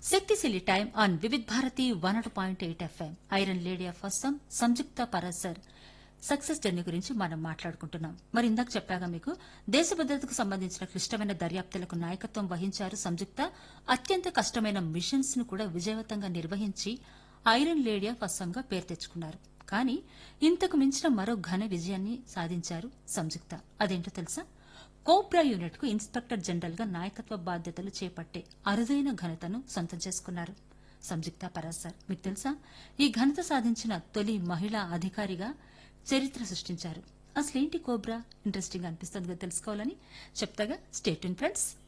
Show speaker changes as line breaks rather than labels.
శక్తిశీలి time on Vividh Bharati one అటు point eight FM iron lady of Assam Sanyukta Parashar success journey గురించి మనం మాట్లాడుకుంటున్నాం మరి ఇందాక చెప్పాగా మీకు దేశ భద్రతకు సంబంధించిన క్లిష్టమైన దర్యాప్తులకు నాయకత్వం వహించారు సంయుక్త అత్యంత కష్టమైన మిషన్స్ ను కూడా విజయవంతంగా నిర్వహించి ఐరన్ లేడీ ఆఫ్ అస్సాంగా పేరు తెచ్చుకున్నారు కానీ ఇంతకు మించిన మరో ఘన విజయాన్ని సాధించారు సంయుక్త అదేంటో తెలుసా కోబ్రా యూనిట్ కు ఇన్స్పెక్టర్ జనరల్ గా నాయకత్వ బాధ్యతలు చేపట్టే అరుదైన ఘనతను సొంతం చేసుకున్నారు సంయుక్త పరాసర్ మీకు తెలుసా ఈ ఘనత సాధించిన తొలి మహిళా అధికారిగా చరిత్ర సృష్టించారు అసలేంటి కోబ్రా ఇంట్రెస్టింగ్ అనిపిస్తుంది కదా తెలుసుకోవాలని చెప్తాగా స్టేట్ ఫ్రెండ్స్